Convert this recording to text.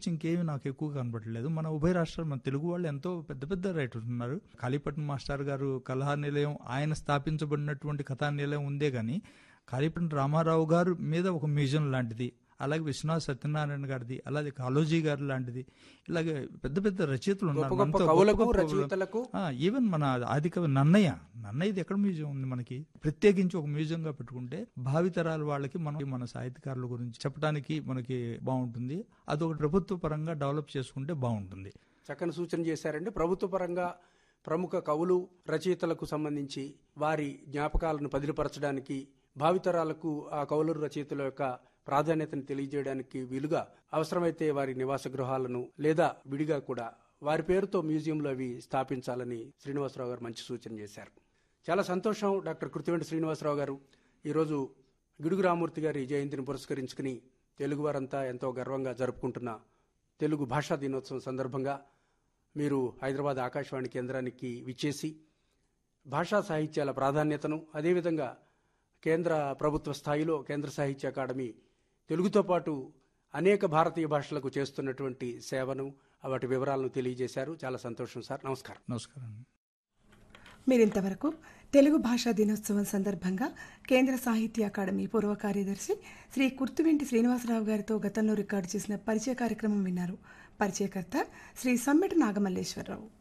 తప్పించి ఇంకేమీ నాకు ఎక్కువ కనబడలేదు మన ఉభయ రాష్ట్రాలు మన తెలుగు వాళ్ళు ఎంతో పెద్ద పెద్ద రైటర్స్ ఉన్నారు కాళీపట్నం మాస్టర్ గారు కలహా నిలయం ఆయన స్థాపించబడినటువంటి కథా నిలయం ఉందే కానీ కాళీపట్నం రామారావు గారు మీద ఒక మ్యూజియం లాంటిది అలాగే విశ్వనాథ్ సత్యనారాయణ గారిది అలాగే కాళోజీ గారి లాంటిది ఇలాగే పెద్ద పెద్ద రచయితలు ఉన్నారు గొప్ప గొప్ప మనతో కవులకు గొప్ప గొప్ప రచయితలకు ఆ, ఈవెన్ మన ఆదికవి నన్నయ్య నన్నయ్యది ఎక్కడ మ్యూజియం ఉంది మనకి ప్రత్యేకించి ఒక మ్యూజియం గా పెట్టుకుంటే భావితరాల వాళ్ళకి మనం మన సాహిత్యకారుల గురించి చెప్పడానికి మనకి బాగుంటుంది అదొక ప్రభుత్వ పరంగా డెవలప్ చేసుకుంటే బాగుంటుంది చక్కని సూచన చేశారండి ప్రభుత్వ పరంగా ప్రముఖ కవులు రచయితలకు సంబంధించి వారి జ్ఞాపకాలను పదిలపరచడానికి భావితరాలకు ఆ కవులు రచయితల యొక్క ప్రాధాన్యతను తెలియజేయడానికి వీలుగా అవసరమైతే వారి నివాస గృహాలను లేదా విడిగా కూడా వారి పేరుతో మ్యూజియంలో అవి స్థాపించాలని శ్రీనివాసరావు గారు మంచి సూచన చేశారు చాలా సంతోషం డాక్టర్ కృతివెంటి శ్రీనివాసరావు గారు ఈరోజు గిడుగు రామూర్తి గారి జయంతిని పురస్కరించుకుని తెలుగువారంతా ఎంతో గర్వంగా జరుపుకుంటున్న తెలుగు భాషా దినోత్సవం సందర్భంగా మీరు హైదరాబాద్ ఆకాశవాణి కేంద్రానికి విచ్చేసి భాషా సాహిత్యాల ప్రాధాన్యతను అదేవిధంగా కేంద్ర ప్రభుత్వ స్థాయిలో కేంద్ర సాహిత్య అకాడమీ తెలుగుతో పాటు అనేక భారతీయ భాషలకు చేస్తున్నటువంటి సేవను వాటి వివరాలను తెలియజేశారు చాలా సంతోషం సార్ నమస్కారం నమస్కారం మీరింతవరకు తెలుగు భాషా దినోత్సవం సందర్భంగా కేంద్ర సాహిత్య అకాడమీ పూర్వ కార్యదర్శి శ్రీ కుర్తువెంటి శ్రీనివాసరావు గారితో గతంలో రికార్డు చేసిన పరిచయ కార్యక్రమం విన్నారు పరిచయకర్త శ్రీ సమ్మెట నాగమల్లేశ్వరరావు